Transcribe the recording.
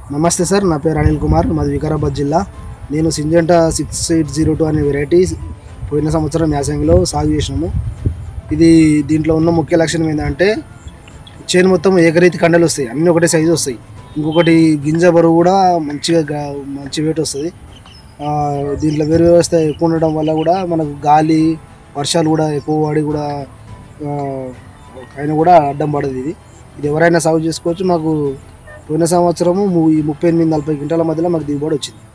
నమస్తే సార్ నా పేరు అనిల్ కుమార్ మాది వికారాబాద్ జిల్లా నేను Syngenta six eight zero two అనే వెరైటీ పోయిన సంవత్సరం యాసంగిలో సాగు చేసినాము ఇది దీంట్లో ఉన్న ముఖ్య లక్షణం ఏంటంటే చేను మొత్తం ఏకరీతి కండలు వస్తాయి అన్నీ ఒకటే సైజు వస్తాయి ఇంకొకటి గింజ బరువు కూడా మంచిగా గా- మంచి వెయిట్ వస్తుంది ఆ, దీంట్లో వేరు వ్యవస్థ ఎక్కువ ఉండడం వల్ల కూడా మనకు గాలి వర్షాలు కూడా ఎక్కువ పడి కూడా ఆ, అయినా కూడా అడ్డం పడదు ఇది ఇది ఎవరైనా సాగు చేసుకోవచ్చు మాకు పోయిన సంవత్సరము ము- ఈ ముప్పై ఎనిమిది నలభై క్వింటాల మధ్యలో మాకు దిగుబడి వచ్చింది